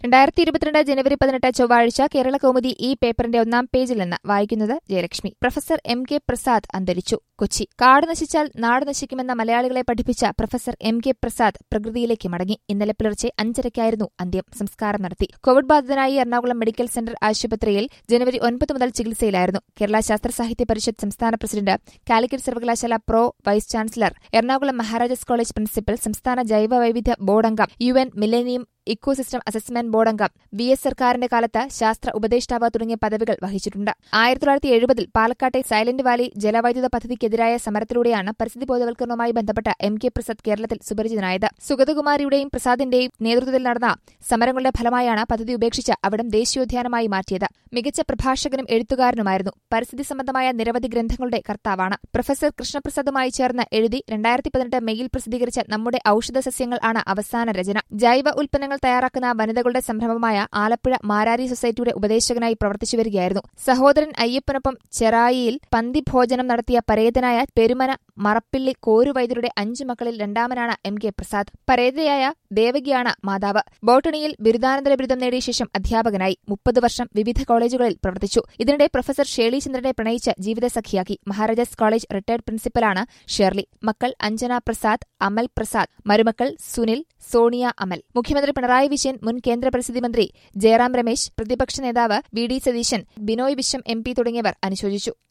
രണ്ടായിരത്തി ഇരുപത്തിരണ്ട് ജനുവരി പതിനെട്ട് ചൊവ്വാഴ്ച കേരള കൗമുദി ഈ പേപ്പറിന്റെ ഒന്നാം പേജിൽ നിന്ന് വായിക്കുന്നത് Jayalakshmi professor M K Prasad അന്തരിച്ചു കൊച്ചി കാട് നശിച്ചാൽ നാട് നശിക്കുമെന്ന മലയാളികളെ പഠിപ്പിച്ച പ്രൊഫസർ എം കെ പ്രസാദ് പ്രകൃതിയിലേക്ക് മടങ്ങി ഇന്നലെ പുലർച്ചെ അഞ്ചരയ്ക്കായിരുന്നു അന്ത്യം സംസ്കാരം നടത്തി കോവിഡ് ബാധിതനായി എറണാകുളം മെഡിക്കൽ സെന്റർ ആശുപത്രിയിൽ ജനുവരി ഒൻപത് മുതൽ ചികിത്സയിലായിരുന്നു കേരള ശാസ്ത്ര സാഹിത്യ പരിഷത്ത് സംസ്ഥാന പ്രസിഡന്റ് കാലിക്കറ്റ് സർവകലാശാല pro vice chancellor Ernakulam Maharajas college principal സംസ്ഥാന ജൈവ വൈവിധ്യ ബോർഡ് അംഗം U N millennium ecosystem assessment board അംഗം വി എസ് സർക്കാരിന്റെ കാലത്ത് ശാസ്ത്ര ഉപദേഷ്ടാവ് തുടങ്ങിയ പദവികൾ വഹിച്ചിട്ടുണ്ട് ആയിരത്തി തൊള്ളായിരത്തി എഴുപതിൽ പാലക്കാട്ടെ സൈലന്റ് വാലി ജലവൈദ്യുത പദ്ധതിക്കെതിരായ സമരത്തിലൂടെയാണ് പരിസ്ഥിതി ബോധവൽക്കരണവുമായി ബന്ധപ്പെട്ട് എം കെ പ്രസാദ് കേരളത്തിൽ സുപരിചിതനായത് സുഗതകുമാരിയുടെയും പ്രസാദിന്റെയും നേതൃത്വത്തിൽ നടന്ന സമരങ്ങളുടെ ഫലമായാണ് പദ്ധതി ഉപേക്ഷിച്ച് അവിടം ദേശീയോദ്യാനമായി മാറ്റിയത് മികച്ച പ്രഭാഷകനും എഴുത്തുകാരനുമായിരുന്നു പരിസ്ഥിതി സംബന്ധമായ നിരവധി ഗ്രന്ഥങ്ങളുടെ കർത്താവാണ് പ്രൊഫസർ കൃഷ്ണപ്രസാദുമായി ചേർന്ന് എഴുതി രണ്ടായിരത്തി പതിനെട്ട് മെയിൽ പ്രസിദ്ധീകരിച്ച നമ്മുടെ ഔഷധ സസ്യങ്ങൾ ആണ് അവസാന രചന ജൈവ ഉൽപ്പന്നങ്ങൾ തയ്യാറാക്കുന്ന വനിതകളുടെ സംരംഭമായ ആലപ്പുഴ മാരാരി സൊസൈറ്റിയുടെ ഉപദേശകനായി പ്രവർത്തിച്ചു വരികയായിരുന്നു സഹോദരൻ അയ്യപ്പനൊപ്പം ചെറായിയിൽ പന്തിഭോജനം നടത്തിയ പരേതനായ പെരുമന മറപ്പിള്ളി കോരുവൈദ്യരുടെ അഞ്ചു മക്കളിൽ രണ്ടാമനാണ് എം കെ പ്രസാദ് പരേതയായ ദേവകിയാണ് മാതാവ് ബോട്ടണിയിൽ ബിരുദാനന്തര ബിരുദം നേടിയ ശേഷം അധ്യാപകനായി മുപ്പത് വർഷം വിവിധ കോളേജുകളിൽ പ്രവർത്തിച്ചു ഇതിനിടെ പ്രൊഫസർ ഷേളി ചന്ദ്രനെ പ്രണയിച്ച് ജീവിതസഖിയാക്കി മഹാരാജാസ് കോളേജ് റിട്ടയർഡ് പ്രിൻസിപ്പലാണ് ഷേർലി മക്കൾ അഞ്ജന പ്രസാദ് അമൽ പ്രസാദ് മരുമക്കൾ സുനിൽ സോണിയ അമൽ മുഖ്യമന്ത്രി പിണറായി വിജയൻ മുൻ കേന്ദ്ര പരിസ്ഥിതി മന്ത്രി ജയറാം രമേശ് പ്രതിപക്ഷ നേതാവ് V D Satheesan Binoy Viswam M P തുടങ്ങിയവർ അനുശോചിച്ചു